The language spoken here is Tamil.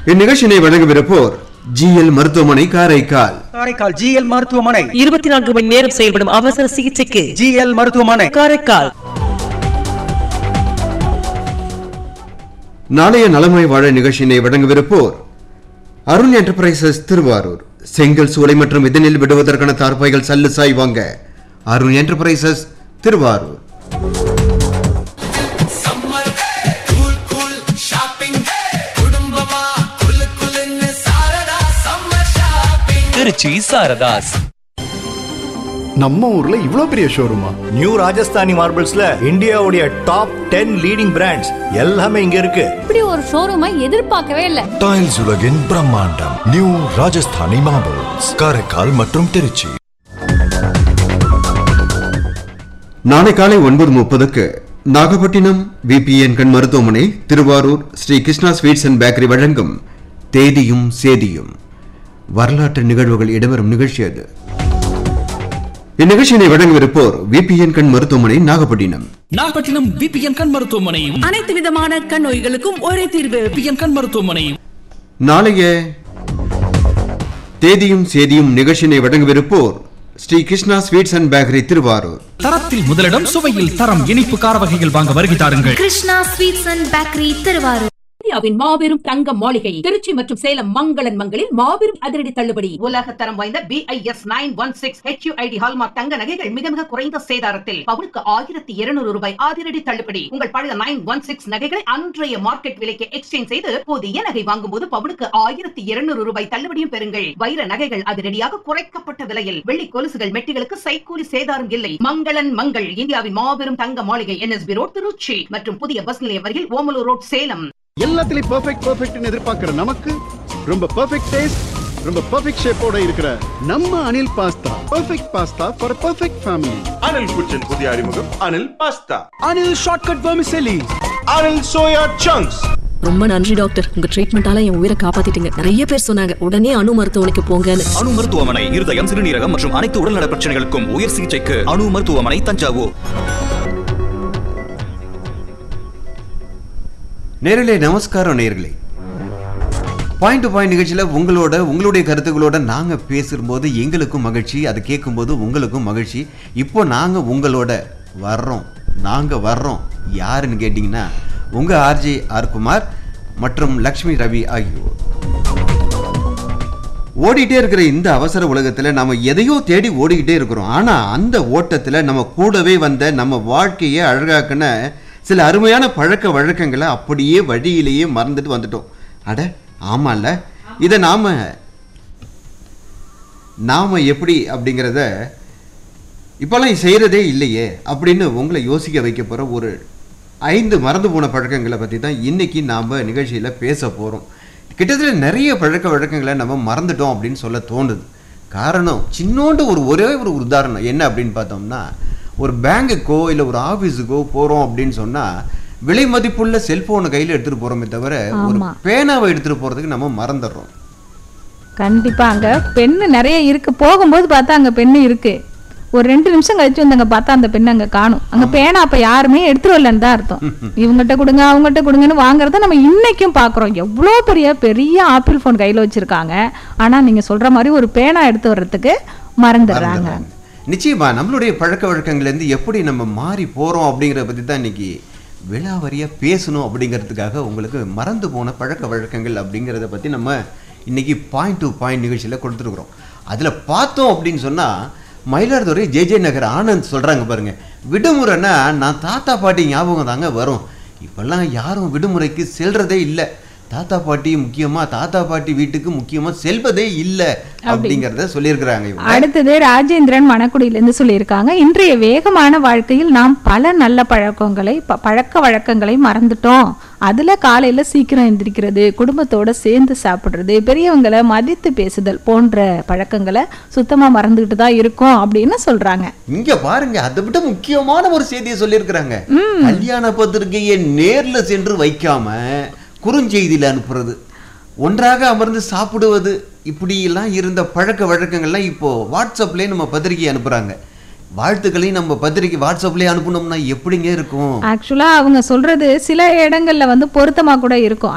இந்நிகழ்ச்சியினை வழங்கவிருப்போர் ஜிஎல் மருத்துவமனை காரைக்கால் காரைக்கால் ஜிஎல் மருத்துவமனை இருபத்தி நான்கு மணி நேரம் செயல்படும் அவசர சிகிச்சைக்கு ஜிஎல் மருத்துவமனை காரைக்கால் நாளைய நலமாய் வாழ நிகழ்ச்சியினை வழங்கவிருப்போர் அருண் என்டர்பிரைசஸ் திருவாரூர் செங்கல் சூளை மற்றும் இதனில் விடுவதற்கான தார்பாய்கள் சல்லு சாய் வாங்க Arun enterprises Thiruvarur summer cool cool shopping குடும்பமா குலு குலுன்னு சாரதா சம்மர் ஷாப்பிங் திருச்சி சாரதாஸ் நம்ம ஊர்ல இவ்ளோ பெரிய ஷோரூமா நியூ ராஜஸ்தானி மார்பிள்ஸ்ல இந்தியாவுடைய டாப் டென் லீடிங் பிராண்ட்ஸ் எல்லாமே இங்க இருக்கு இப்படி ஒரு ஷோரூமை எதிர்பார்க்கவே இல்லை டைல்ஸ் உலகின் பிரம்மாண்டம் நியூ ராஜஸ்தானி மார்பிள்ஸ் காரைக்கால் மற்றும் திருச்சி நாளை காலை ஒன்பது முப்பதுக்கு நாகப்பட்டினம் விபிஎன் கண் மருத்துவமனை Thiruvarur Sri Krishna sweets and bakery வழங்கும் தேதியும் சேதியும் வரலாற்று நிகழ்வுகள் இடம்பெறும் நிகழ்ச்சி அது இந்நிகழ்ச்சியினை வழங்கவிருப்போர் விபிஎன் கண் மருத்துவமனை நாகப்பட்டினம் நாகப்பட்டினம் பிபிஎன் கண் மருத்துவமனையும் அனைத்து விதமான கண் நோய்களுக்கும் ஒரே தீர்வு பிபிஎன் கண் மருத்துவமனையும் நாளைய தேதியும் சேதியும் நிகழ்ச்சியினை வழங்கவிருப்போர் Sri Krishna sweets and bakery Thiruvarur தரத்தில் முதலிடம் சுவையில் தரம் இனிப்பு கார வகைகள் வாங்க வருகை தாருங்கள் Krishna sweets and bakery Thiruvarur இந்தியாவின் மாபெரும் தங்க மாளிகை திருச்சி மற்றும் சேலம் மங்களன் மங்களில் மாபெரும் அதிரடி தள்ளுபடி உலக தரம் வாய்ந்த BIS nine one six HUID hallmark தங்க நகைகள் மிக மிக குறைந்த சேதாரத்தில் பவுனுக்கு ஆயிரத்தி இருநூறு ரூபாய் அதிரடி தள்ளுபடி உங்கள் பழைய நைன் ஒன் சிக்ஸ் நகைகளை அன்றைய மார்க்கெட் விலைக்கு எக்ஸ்சேஞ்ச் செய்து புதிய நகை வாங்கும் போது பவுனுக்கு ஆயிரத்தி இருநூறு ரூபாய் தள்ளுபடியும் பெறுங்கள் வைர நகைகள் அதிரடியாக குறைக்கப்பட்ட விலையில் வெள்ளி கொலுசுகள் மெட்டிகளுக்கு சைக்கூலி சேதாரம் இல்லை மங்களன் மங்கள் இந்தியாவின் மாபெரும் தங்க மாளிகை என்எஸ்பி ரோட் திருச்சி மற்றும் புதிய பஸ் நிலையம் அருகில் ஓமலூர் ரோட் சேலம் எல்லாத்துலயும் பெர்ஃபெக்ட் பெர்ஃபெக்ட்னு எதிர்பார்க்கிற நமக்கு ரொம்ப பெர்ஃபெக்ட் டேஸ்ட் ரொம்ப பெர்ஃபெக்ட் ஷேப்போட இருக்கிற நம்ம Anil pasta perfect pasta for perfect family Anil kitchen புதிய அறிமுகம் Anil pasta Anil shortcut vermicelli Anil soya chunks ரொம்ப நன்றி டாக்டர் உங்க ட்ரீட்மெண்டால என் உயிரை காப்பாத்திட்டீங்க நிறைய பேர் சொன்னாங்க உடனே அணு மருத்துவமனைக்கு போங்கன்னு அணு மருத்துவமனை இருதயம் சிறுநீரகம் மற்றும் அனைத்து உடல்நல பிரச்சனைகளுக்கும் உயர் சிகிச்சைக்கு அணு மருத்துவமனை தஞ்சாவூர் நேரிலே நமஸ்காரம் நேர்களே பாயிண்ட் டு பாயிண்ட் நிகழ்ச்சியில் உங்களோட உங்களுடைய கருத்துக்களோட நாங்கள் பேசும்போது எங்களுக்கும் மகிழ்ச்சி அதை கேட்கும்போது உங்களுக்கும் மகிழ்ச்சி இப்போ நாங்கள் உங்களோட வர்றோம் நாங்கள் வர்றோம் யாருன்னு கேட்டிங்கன்னா உங்கள் ஆர்ஜே ஆர் குமார் மற்றும் லக்ஷ்மி ரவி ஆகியோர் ஓடிட்டே இருக்கிற இந்த அவசர உலகத்தில் நம்ம எதையோ தேடி ஓடிக்கிட்டே இருக்கிறோம் ஆனால் அந்த ஓட்டத்தில் நம்ம கூடவே வந்த நம்ம வாழ்க்கையை அழகாக்கின சில அருமையான பழக்க வழக்கங்களை அப்படியே வழியிலேயே மறந்துட்டு வந்துட்டோம் அட ஆமாம்ல இதை நாம் நாம் எப்படி அப்படிங்கிறத இப்போல்லாம் செய்கிறதே இல்லையே அப்படின்னு உங்களை யோசிக்க வைக்க போகிற ஒரு ஐந்து மறந்து போன பழக்கங்களை பற்றி தான் இன்றைக்கி நாம் நிகழ்ச்சியில் பேச போகிறோம் கிட்டத்தட்ட நிறைய பழக்க வழக்கங்களை நம்ம மறந்துட்டோம் அப்படின்னு சொல்ல தோணுது காரணம் சின்னோண்டு ஒரு ஒரே ஒரு உதாரணம் என்ன அப்படின்னு பார்த்தோம்னா ஒரு பேங்குக்கோ இல்லை ஒரு ஆஃபீஸுக்கோ போகிறோம் அப்படின்னு சொன்னால் விலை மதிப்புள்ள செல்ஃபோனை கையில் எடுத்துகிட்டு போகிறோமே தவிர ஒரு ஆமா. பேனாவை எடுத்துகிட்டு போகிறதுக்கு நம்ம மறந்துடுறோம் கண்டிப்பா அங்க பெண்ணு நிறைய இருக்கு போகும்போது பார்த்தா அங்க பெண்ணு இருக்கு ஒரு ரெண்டு நிமிஷம் கழிச்சு வந்து அங்க பார்த்தா அந்த பெண்ணு அங்க காணும் அங்க பேனா அப்ப யாருமே எடுத்துட்டு வரலன்னு தான் அர்த்தம் இவங்ககிட்ட கொடுங்க அவங்ககிட்ட கொடுங்கன்னு வாங்குறத நம்ம இன்னைக்கும் பாக்குறோம் எவ்வளோ பெரிய பெரிய ஆப்பிள் ஃபோன் கையில வச்சிருக்காங்க ஆனா நீங்க சொல்ற மாதிரி ஒரு பேனா எடுத்து வர்றதுக்கு மறந்துடுறாங்க மறந்துடுறாங்க. நிச்சயமா நம்மளுடைய பழக்க வழக்கங்கள்லேருந்து எப்படி நம்ம மாறி போகிறோம் அப்படிங்கிறத பற்றி தான் இன்னைக்கு விழாவரியாக பேசணும் அப்படிங்கிறதுக்காக உங்களுக்கு மறந்து போன பழக்க வழக்கங்கள் அப்படிங்கிறத பற்றி நம்ம இன்னைக்கு பாயிண்ட் டு பாயிண்ட் நிகழ்ச்சியில் கொடுத்துருக்குறோம் அதில் பார்த்தோம் அப்படின்னு சொன்னால் மயிலாடுதுறை ஜே ஜே நகர் ஆனந்த் சொல்கிறாங்க பாருங்க விடுமுறைன்னா நான் தாத்தா பாட்டி ஞாபகம் தாங்க வரும் இப்போல்லாம் யாரும் விடுமுறைக்கு செல்றதே இல்லை தாத்தா பாட்டி முக்கியமாக தாத்தா பாட்டி வீட்டுக்கு முக்கியமாக செல்வதே இல்லை அப்படிங்கிறத சொல்லியிருக்கிறாங்க இவங்க அடுத்தது ராஜேந்திரன் மணக்குடியிலிருந்து சொல்லியிருக்காங்க இன்றைய வேகமான வாழ்க்கையில் நாம் பல நல்ல பழக்கங்களை ப- பழக்க வழக்கங்களை மறந்துட்டோம் அதுல காலையில சீக்கிரம் எந்திரிக்கிறது குடும்பத்தோட சேர்ந்து சாப்பிடுறது பெரியவங்களை மதித்து பேசுதல் போன்ற பழக்கங்களை சுத்தமா மறந்துகிட்டு தான் இருக்கோம் அப்படின்னு சொல்றாங்க இங்க பாருங்க அதை விட முக்கியமான ஒரு செய்தியை சொல்லியிருக்கிறாங்க கல்யாண பத்திரிகையை நேர்ல சென்று வைக்காம குறுஞ்செய்தியில அனுப்புறது ஒன்றாக அமர்ந்து சாப்பிடுவது இப்படியெல்லாம் இருந்த பழக்க வழக்கங்கள்லாம் இப்போ வாட்ஸ்அப்லேயே நம்ம பத்திரிகை அனுப்புறாங்க வாழ்த்துக்களையும் நம்ம பத்திரிக்கை வாட்ஸ்அப்லேயே அனுப்புனோம்னா எப்படிங்க இருக்கும் ஆக்சுவலா அவங்க சொல்றது சில இடங்கள்ல வந்து பொருத்தமா கூட இருக்கும்